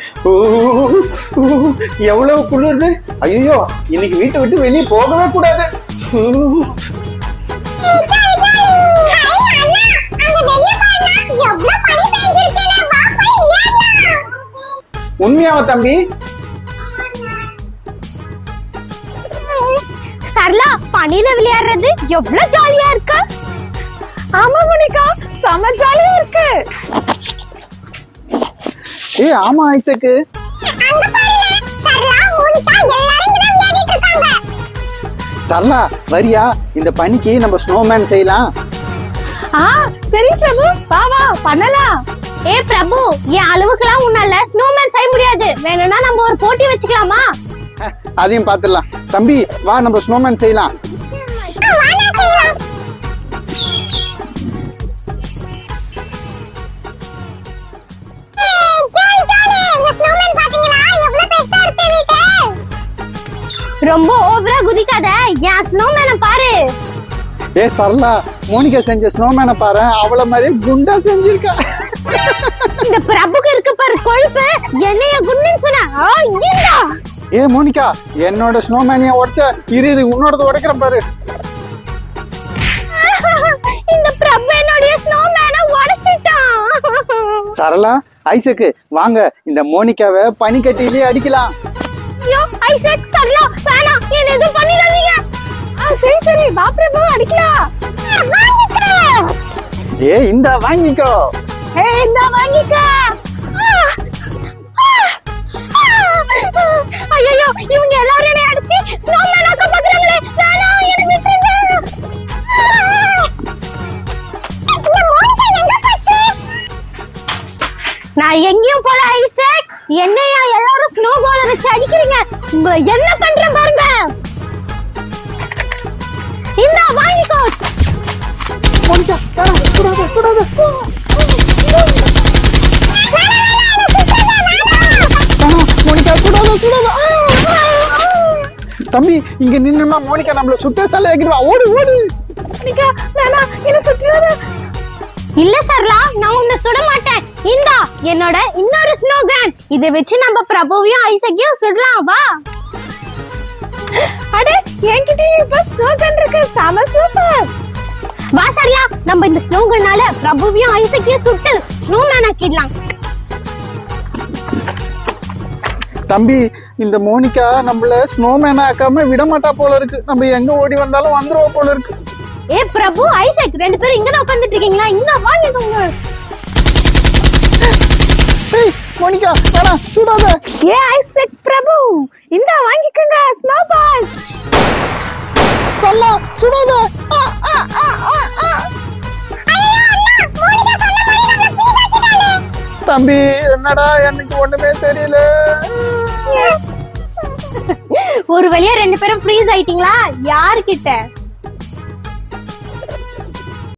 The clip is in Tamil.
ஊ, ஊ, எவ்வளவு குளிருது ஐயோ இன்னைக்கு வீட்டை விட்டு வெளியே போகவே கூடாது ஊ, உண்மையாவா தம்பி சரளா பனில விளையாடுறது எவ்வளவு ஜாலியா இருக்கு ஆமா மோனிகா செம ஜாலியா இருக்கு ஏ ஆமா ஐசக்கு சரளா வரியா இந்த பனிக்கு நம்ம ஸ்னோமேன் செய்யலாம் ஆ சரி பிரபு வா வா பண்ணலாம் ஏ பிரபு என் அளவுக்குலாம் உன்னால ஸ்னோமேன் செய்ய முடியாது வேணும்னா நம்ம ஒரு போட்டி வச்சுக்கலாமா அஹ், அதையும் பார்த்துடலாம் தம்பி வா நம்ம ஸ்னோமேன் செய்யலாம் ரொம்ப ஓவரா குதிக்காத என் ஸ்னோமேனை பாரு ஏ சரளா மோனிகா செஞ்ச ஸ்னோமேனை பாரு அவள மாதிரி குண்டா செஞ்சிருக்கா இந்த பிரபுக்கு இருக்கு பாரு கொழுப்பு என்னைய குண்டுன்னு சொன்ன ஆ, இந்தா. ஏ மோனிகா என்னோட ஸ்னோமேனியா உடைச்ச இரு இரு உன்னோடது உடைக்கிறேன் பாரு இந்த பிரபு என்னுடைய ஸ்னோமேனை உடைச்சிட்டான் சரளா ஐசக்கு வாங்க இந்த மோனிகாவை பனிக்கட்டியிலே அடிக்கலாம் ஐயோ ஐசக் சரளா வேணாம் என்ன எதுவும் பண்ணிடாதீங்க ஆ சரி சரி வா பிரபு அடிக்கலாம் ஏ இந்த வாங்கிக்கோ ஏய் இந்த வாங்கிக்க ஐயோ இவங்க எல்லாரும் என்னை அடிச்சு ஸ்னோமேன் ஆக்க பாக்குறாங்களே வேணாம் எனக்கு விட்டுருங்க நான் எங்கேயும் போல ஐசக் என்னையா எல்லாரும் ஸ்னோ பால வச்சு அடிக்கிறீங்க உங்க என்ன பண்றேன் பாருங்க இந்த வாங்கிக்கோ மோனிகா வேணாம், சுடாத சுடாத வேணாம், மோனிகா சுடாத சுடாத தம்பி இங்க நின்னுமா மோனிகா நம்மள சுட்ட சலை ஆக்கிடுவா ஓடு ஓடு நிக்கா வேணா என்ன சுற்றுறாத இல்ல சரளா நான் உன்னை சுட மாட்டேன் இந்தா என்னோட இன்னொரு ஸ்னோ கேன் இதை வச்சு நம்ம பிரபுவையும் ஐசக்கையும் சுடலாம் வா அடே என்கிட்ட இப்ப ஸ்னோ கன் இருக்கு செம சூப்பர் வா சரளா நம்ம இந்த ஸ்னோ கன்னால பிரபுவையும் ஐசக்கையும் சுட்டு ஸ்னோ மேன் ஆக்கிடலாம் தம்பி இந்த மோனிகா நம்மள ஸ்னோமேன் ஆக்காம விட மாட்டா போல இருக்கு நம்ம எங்க ஓடி வந்தாலும் வந்துருவா போல இருக்கு ஏ பிரபு ஐசக் ரெண்டு பேரும் இங்க தான் உட்கார்ந்துட்டு இருக்கீங்களா இங்க வாங்கிக்கோங்க ஏய் மோனிகா வேணாம் சுடாத ஏ ஐசக் பிரபு இந்த வாங்கிக்கோங்க ஸ்னோ பால் சொல்லா சுடாத ஆ, ஆ, ஆ, ஆ, ஆ. தம்பி என்னடா எனக்கு ஒண்ணுமே தெரியல ஒரு வழியா ரெண்டு பேரும் ஃப்ரீஸ் ஆயிட்டீங்களா யாருக்கிட்ட